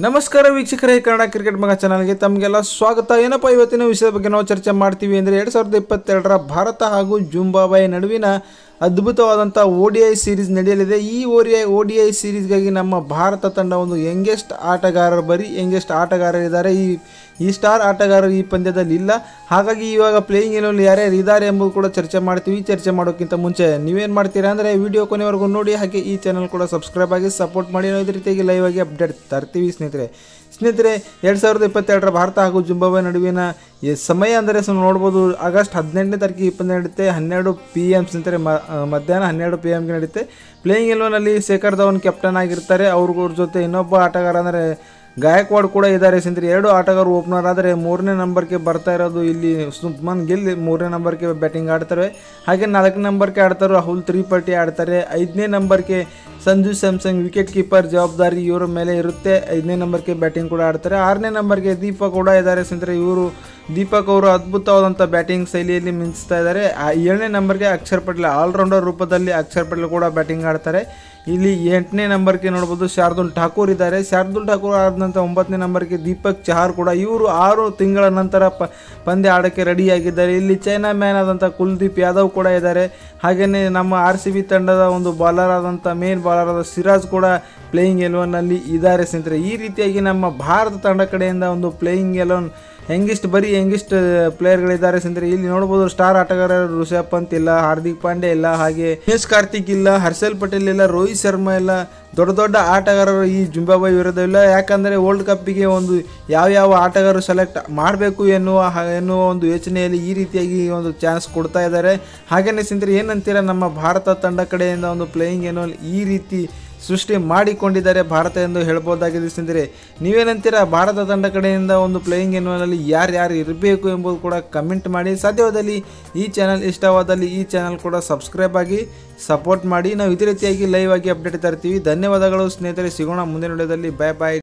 ನಮಸ್ಕಾರ ವೀಕ್ಷಕರೇ ಕನ್ನಡ ಕ್ರಿಕೆಟ್ ಮಗ ಚಾನಲ್ಗೆ ತಮಗೆಲ್ಲ ಸ್ವಾಗತ ಏನಪ್ಪ ಇವತ್ತಿನ ವಿಷಯದ ಬಗ್ಗೆ ನಾವು ಚರ್ಚೆ ಮಾಡ್ತೀವಿ ಅಂದರೆ ಎರಡು ಸಾವಿರದ ಇಪ್ಪತ್ತೆರಡರ ಭಾರತ ಹಾಗೂ ಜುಂಬಾಬಾಯಿ ನಡುವಿನ ಅದ್ಭುತವಾದಂಥ ಓ ಡಿ ಐ ಸೀರೀಸ್ ನಡೆಯಲಿದೆ ಈ O D I O D I ಸೀರೀಸ್ಗಾಗಿ ನಮ್ಮ ಭಾರತ ತಂಡ ಒಂದು ಯಂಗೆಸ್ಟ್ ಆಟಗಾರರು ಬರೀ ಯಂಗೆಸ್ಟ್ ಆಟಗಾರರಿದ್ದಾರೆ ಈ ಈ ಸ್ಟಾರ್ ಆಟಗಾರರು ಈ ಪಂದ್ಯದಲ್ಲಿ ಇಲ್ಲ ಹಾಗಾಗಿ ಇವಾಗ ಪ್ಲೇಯಿಂಗ್ ಎಲೆವನ್ ಯಾರ್ಯಾರು ಇದ್ದಾರೆ ಎಂಬುದು ಕೂಡ ಚರ್ಚೆ ಮಾಡ್ತೀವಿ ಚರ್ಚೆ ಮಾಡೋಕ್ಕಿಂತ ಮುಂಚೆ ನೀವೇನು ಮಾಡ್ತೀರಾ ಅಂದರೆ ವಿಡಿಯೋ ಕೊನೆವರೆಗೂ ನೋಡಿ ಹಾಗೆ ಈ ಚಾನಲ್ ಕೂಡ ಸಬ್ಸ್ಕ್ರೈಬ್ ಆಗಿ ಸಪೋರ್ಟ್ ಮಾಡಿ ನಾವು ಇದೇ ರೀತಿಯಾಗಿ ಲೈವ್ ಆಗಿ ಅಪ್ಡೇಟ್ ತರ್ತೀವಿ ಸ್ನೇಹಿತರೆ ಸ್ನೇಹಿತರೆ ಎರಡು ಸಾವಿರದ ಇಪ್ಪತ್ತೆರಡರ ಭಾರತ ಹಾಗೂ ಜುಂಬಾಬೆ ನಡುವಿನ ಈ ಸಮಯ ಅಂದರೆ ಸೊ ನೋಡ್ಬೋದು ಆಗಸ್ಟ್ ಹದಿನೆಂಟನೇ ತಾರೀಕಿಗೆ ಈ ಪಂದ್ಯ ನಡೆಯುತ್ತೆ ಹನ್ನೆರಡು ಪಿ ಎಮ್ ಸ್ನೇಹಿತರೆ ಮ ಆ, ಮಧ್ಯಾಹ್ನ ಹನ್ನೆರಡು ಪಿ ಎಮ್ಗೆ ನಡೆಯುತ್ತೆ ಪ್ಲೇಯಿಂಗ್ ಎಲೆವನಲ್ಲಿ ಶೇಖರ್ ಧವನ್ ಕ್ಯಾಪ್ಟನ್ ಆಗಿರ್ತಾರೆ ಅವ್ರ ಜೊತೆ ಇನ್ನೊಬ್ಬ ಆಟಗಾರ ಅಂದರೆ ಗಾಯಕ್ವಾಡ್ ಕೂಡ ಇದ್ದಾರೆ ಸ್ನೇಹಿತರೆ ಎರಡು ಆಟಗಾರರು ಓಪನರ್ ಆದರೆ ಮೂರನೇ ನಂಬರ್ಗೆ ಬರ್ತಾ ಇರೋದು ಇಲ್ಲಿ ಸುಮನ್ ಗಿಲ್ ಮೂರನೇ ನಂಬರ್ಗೆ ಬ್ಯಾಟಿಂಗ್ ಆಡ್ತಾರೆ ಹಾಗೆ ನಾಲ್ಕನೇ ನಂಬರ್ಗೆ ಆಡ್ತಾರೆ ರಾಹುಲ್ ತ್ರಿಪಾಠಿ ಆಡ್ತಾರೆ ಐದನೇ ನಂಬರ್ಗೆ ಸಂಜು ಸ್ಯಾಮ್ಸಂಗ್ ವಿಕೆಟ್ ಕೀಪರ್ ಜವಾಬ್ದಾರಿ ಇವರ ಮೇಲೆ ಇರುತ್ತೆ ಐದನೇ ನಂಬರ್ಗೆ ಬ್ಯಾಟಿಂಗ್ ಕೂಡ ಆಡ್ತಾರೆ ಆರನೇ ನಂಬರ್ಗೆ ದೀಪಕ್ ಕೂಡ ಇದ್ದಾರೆ ಸ್ನೇಹಿತರೆ ಇವರು ದೀಪಕ್ ಅವರು ಅದ್ಭುತವಾದಂಥ ಬ್ಯಾಟಿಂಗ್ ಶೈಲಿಯಲ್ಲಿ ಮಿಂಚ್ತಾ ಇದ್ದಾರೆ ಆ ಏಳನೇ ನಂಬರ್ಗೆ ಅಕ್ಷರ್ ಪಟೇಲ್ ಆಲ್ರೌಂಡರ್ ರೂಪದಲ್ಲಿ ಅಕ್ಷರ್ ಪಟೇಲ್ ಕೂಡ ಬ್ಯಾಟಿಂಗ್ ಆಡ್ತಾರೆ ಇಲ್ಲಿ ಎಂಟನೇ ನಂಬರ್ಗೆ ನೋಡ್ಬೋದು ಶಾರ್ದುಲ್ ಠಾಕೂರ್ ಇದ್ದಾರೆ ಶಾರ್ದುಲ್ ಠಾಕೂರ್ ಆದ ನಂತರ ಒಂಬತ್ತನೇ ನಂಬರ್ಗೆ ದೀಪಕ್ ಚಹಾರ್ ಕೂಡ ಇವರು ಆರು ತಿಂಗಳ ನಂತರ ಪ ಪಂದ್ಯ ಆಡೋಕ್ಕೆ ರೆಡಿಯಾಗಿದ್ದಾರೆ ಇಲ್ಲಿ ಚೈನಾ ಮ್ಯಾನ್ ಆದಂಥ ಕುಲ್ದೀಪ್ ಯಾದವ್ ಕೂಡ ಇದ್ದಾರೆ ಹಾಗೆಯೇ ನಮ್ಮ ಆರ್ ಸಿ ಬಿ ತಂಡದ ಒಂದು ಬಾಲರ್ ಆದಂಥ ಮೇನ್ ಬಾಲರ್ ಆದ ಸಿರಾಜ್ ಕೂಡ ಪ್ಲೇಯಿಂಗ್ ಎಲೆವನ್ನಲ್ಲಿ ಇದ್ದಾರೆ ಸ್ನೇಹಿತರೆ ಈ ರೀತಿಯಾಗಿ ನಮ್ಮ ಭಾರತ ತಂಡ ಕಡೆಯಿಂದ ಒಂದು ಪ್ಲೇಯಿಂಗ್ ಎಲೆವನ್ ಹೆಂಗಿಷ್ಟು ಬರೀ ಹೆಂಗಿಷ್ಟು ಪ್ಲೇಯರ್ಗಳಿದ್ದಾರೆ ಸ್ನೇಹಿತರೆ ಇಲ್ಲಿ ನೋಡ್ಬೋದು ಸ್ಟಾರ್ ಆಟಗಾರ ಋಷಭ್ ಪಂತ್ ಇಲ್ಲ ಹಾರ್ದಿಕ್ ಪಾಂಡೆ ಇಲ್ಲ ಹಾಗೆ ದಿನೇಶ್ ಕಾರ್ತಿಕ್ ಇಲ್ಲ ಹರ್ಷಲ್ ಪಟೇಲ್ ಇಲ್ಲ ರೋಹಿತ್ ಶರ್ಮಾ ಇಲ್ಲ ದೊಡ್ಡ ದೊಡ್ಡ ಆಟಗಾರರು ಈ ಜುಂಬಾಬಾಯಿ ವಿರುದ್ಧ ಇಲ್ಲ ಯಾಕಂದರೆ ವರ್ಲ್ಡ್ ಕಪ್ಪಿಗೆ ಒಂದು ಯಾವ ಯಾವ ಆಟಗಾರರು ಸೆಲೆಕ್ಟ್ ಮಾಡಬೇಕು ಎನ್ನುವ ಹ- ಎನ್ನುವ ಒಂದು ಯೋಚನೆಯಲ್ಲಿ ಈ ರೀತಿಯಾಗಿ ಒಂದು ಚಾನ್ಸ್ ಕೊಡ್ತಾ ಇದ್ದಾರೆ ಹಾಗೆಯೇ ಸ್ನೇಹಿತರೆ ಏನಂತೀರ ನಮ್ಮ ಭಾರತ ತಂಡ ಕಡೆಯಿಂದ ಒಂದು ಪ್ಲೇಯಿಂಗ್ ಏನೋ ಈ ರೀತಿ ಸೃಷ್ಟಿ ಮಾಡಿಕೊಂಡಿದ್ದಾರೆ ಭಾರತ ಎಂದು ಹೇಳ್ಬೋದಾಗಿದೆ ಸ್ನೇಹಿತರೆ ನೀವೇನಂತೀರಾ ಭಾರತ ತಂಡ ಕಡೆಯಿಂದ ಒಂದು ಪ್ಲೇಯಿಂಗ್ ಎನ್ನುವಲ್ಲಿ ಯಾರ್ಯಾರು ಇರಬೇಕು ಎಂಬುದು ಕೂಡ ಕಮೆಂಟ್ ಮಾಡಿ ಸಾಧ್ಯವಾದಲ್ಲಿ ಈ ಚಾನಲ್ ಇಷ್ಟವಾದಲ್ಲಿ ಈ ಚಾನಲ್ ಕೂಡ ಸಬ್ಸ್ಕ್ರೈಬ್ ಆಗಿ ಸಪೋರ್ಟ್ ಮಾಡಿ ನಾವು ಇದೇ ರೀತಿಯಾಗಿ ಲೈವ್ ಆಗಿ ಅಪ್ಡೇಟ್ ತರ್ತೀವಿ ಧನ್ಯವಾದಗಳು ಸ್ನೇಹಿತರೆ ಸಿಗೋಣ ಮುಂದಿನ ವಿಡಿಯೋದಲ್ಲಿ ಬಾಯ್ ಬಾಯ್